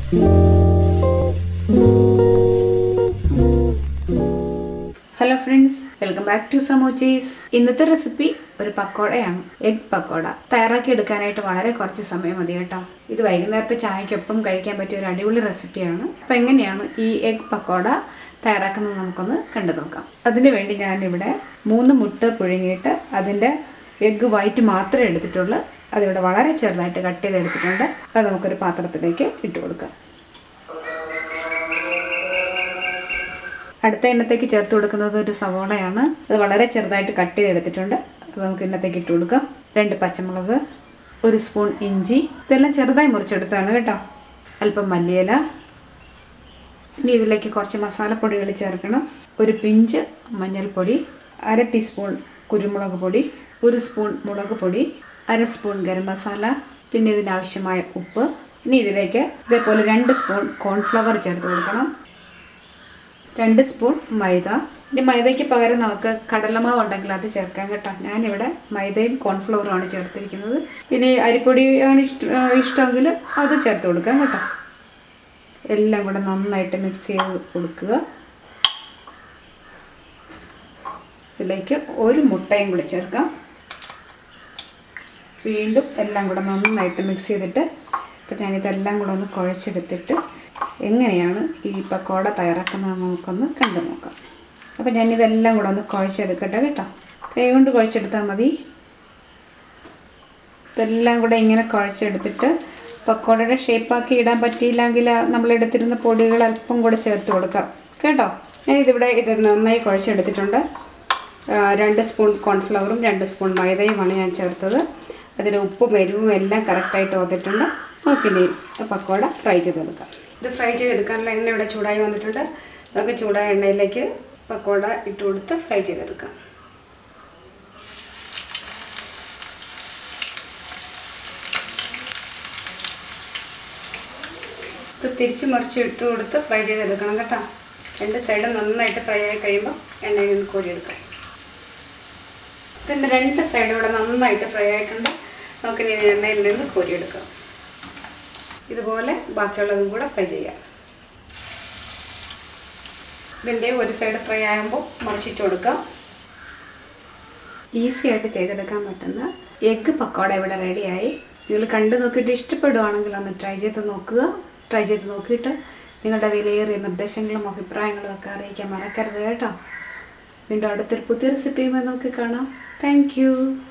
hello friends welcome back to സമോച്ചീസ് ഇന്നത്തെ recipe ഒരു പക്കോടയാണ് എഗ് പക്കോട തയ്യാറാക്കി എടുക്കാനായിട്ട് വളരെ കുറച്ച് സമയം മതി കേട്ടോ ഇത് വൈകുന്നേരത്തെ ചായക്കൊപ്പം കഴിക്കാൻ പറ്റിയ ഒരു അടിപൊളി റെസിപ്പിയാണ് അപ്പം എങ്ങനെയാണ് ഈ എഗ് പക്കോട തയ്യാറാക്കുന്നത് നമുക്കൊന്ന് കണ്ടു നോക്കാം അതിന് വേണ്ടി ഞാനിവിടെ മൂന്ന് മുട്ട പുഴുങ്ങിയിട്ട് അതിൻ്റെ എഗ്ഗ് വൈറ്റ് മാത്രമേ എടുത്തിട്ടുള്ളൂ അതിവിടെ വളരെ ചെറുതായിട്ട് കട്ട് ചെയ്തെടുത്തിട്ടുണ്ട് അത് നമുക്കൊരു പാത്രത്തിലേക്ക് ഇട്ട് കൊടുക്കാം അടുത്ത എണ്ണത്തേക്ക് ചേർത്ത് കൊടുക്കുന്നത് ഒരു സവോളയാണ് അത് വളരെ ചെറുതായിട്ട് കട്ട് ചെയ്തെടുത്തിട്ടുണ്ട് അത് നമുക്ക് ഇന്നത്തേക്ക് ഇട്ട് കൊടുക്കാം രണ്ട് പച്ചമുളക് ഒരു സ്പൂൺ ഇഞ്ചി ഇതെല്ലാം ചെറുതായി മുറിച്ചെടുത്താണ് കേട്ടോ അല്പം മല്ലിയില ഇനി ഇതിലേക്ക് കുറച്ച് മസാലപ്പൊടികൾ ചേർക്കണം ഒരു പിഞ്ച് മഞ്ഞൾപ്പൊടി അര ടീസ്പൂൺ കുരുമുളക് പൊടി ഒരു സ്പൂൺ മുളക് പൊടി അര സ്പൂൺ ഗരം മസാല പിന്നെ ഇതിനാവശ്യമായ ഉപ്പ് ഇനി ഇതിലേക്ക് ഇതേപോലെ രണ്ട് സ്പൂൺ കോൺഫ്ലവർ ചേർത്ത് കൊടുക്കണം രണ്ട് സ്പൂൺ മൈദ ഇനി മൈദയ്ക്ക് പകരം നമുക്ക് കടലമാവ് ഉണ്ടെങ്കിൽ അത് ചേർക്കാം കേട്ടോ ഞാനിവിടെ മൈദയും കോൺഫ്ലവറുമാണ് ചേർത്തിരിക്കുന്നത് ഇനി അരിപ്പൊടിയാണ് ഇഷ്ട ഇഷ്ടമെങ്കിൽ അത് ചേർത്ത് കൊടുക്കാം കേട്ടോ എല്ലാം കൂടെ നന്നായിട്ട് മിക്സ് ചെയ്ത് കൊടുക്കുക ഇതിലേക്ക് ഒരു മുട്ടയും കൂടി ചേർക്കാം വീണ്ടും എല്ലാം കൂടെ നന്നായിട്ട് മിക്സ് ചെയ്തിട്ട് ഇപ്പം ഞാനിതെല്ലാം കൂടെ ഒന്ന് കുഴച്ചെടുത്തിട്ട് എങ്ങനെയാണ് ഈ പക്കോട തയ്യാറാക്കുന്നത് നമുക്കൊന്ന് കണ്ടു നോക്കാം അപ്പോൾ ഞാനിതെല്ലാം കൂടെ ഒന്ന് കുഴച്ചെടുക്കട്ടെ കേട്ടോ കൈ കൊണ്ട് കുഴച്ചെടുത്താൽ മതി ഇതെല്ലാം കൂടെ ഇങ്ങനെ കുഴച്ചെടുത്തിട്ട് പക്കോടയുടെ ഷേപ്പാക്കി ഇടാൻ പറ്റിയില്ലെങ്കിൽ നമ്മൾ എടുത്തിരുന്ന പൊടികൾ അല്പം കൂടെ ചേർത്ത് കൊടുക്കാം കേട്ടോ ഞാനിതിവിടെ ഇത് നന്നായി കുഴച്ചെടുത്തിട്ടുണ്ട് രണ്ട് സ്പൂൺ കോൺഫ്ലവറും രണ്ട് സ്പൂൺ മൈദയുമാണ് ഞാൻ ചേർത്തത് അതിൽ ഉപ്പും എരിവും എല്ലാം കറക്റ്റായിട്ട് വന്നിട്ടുണ്ട് നമുക്കിനി പക്കോട ഫ്രൈ ചെയ്തെടുക്കാം ഇത് ഫ്രൈ ചെയ്തെടുക്കാനുള്ള എണ്ണ ഇവിടെ ചൂടായി വന്നിട്ടുണ്ട് നമുക്ക് ചൂടായ എണ്ണയിലേക്ക് പക്കോട ഇട്ട് കൊടുത്ത് ഫ്രൈ ചെയ്തെടുക്കാം ഇത് തിരിച്ച് മറിച്ച് ഇട്ട് കൊടുത്ത് ഫ്രൈ ചെയ്തെടുക്കണം കേട്ടോ രണ്ട് സൈഡും നന്നായിട്ട് ഫ്രൈ ആയി കഴിയുമ്പോൾ എണ്ണയിൽ നിന്ന് കോരിയെടുക്കാം ഇതിൻ്റെ രണ്ട് സൈഡും ഇവിടെ നന്നായിട്ട് ഫ്രൈ ആയിട്ടുണ്ട് നമുക്കിനി ഇത് എണ്ണയിൽ നിന്ന് കോരിയെടുക്കാം ഇതുപോലെ ബാക്കിയുള്ളതും കൂടെ ഫ്രൈ ചെയ്യാം ഇതിൻ്റെ ഒരു സൈഡ് ഫ്രൈ ആകുമ്പോൾ മറിച്ചിട്ട് കൊടുക്കാം ഈസി ആയിട്ട് ചെയ്തെടുക്കാൻ പറ്റുന്ന എഗ്ഗ് പക്കോട ഇവിടെ റെഡിയായി നിങ്ങൾ കണ്ടു നോക്കിയിട്ട് ഇഷ്ടപ്പെടുവാണെങ്കിൽ ഒന്ന് ട്രൈ ചെയ്ത് നോക്കുക ട്രൈ ചെയ്ത് നോക്കിയിട്ട് നിങ്ങളുടെ വിലയേറിയ നിർദ്ദേശങ്ങളും അഭിപ്രായങ്ങളും ഒക്കെ അറിയിക്കാൻ മറക്കരുത് കേട്ടോ വീണ്ടും അടുത്തൊരു പുതിയ റെസിപ്പിയുമായി നോക്കി കാണാം താങ്ക്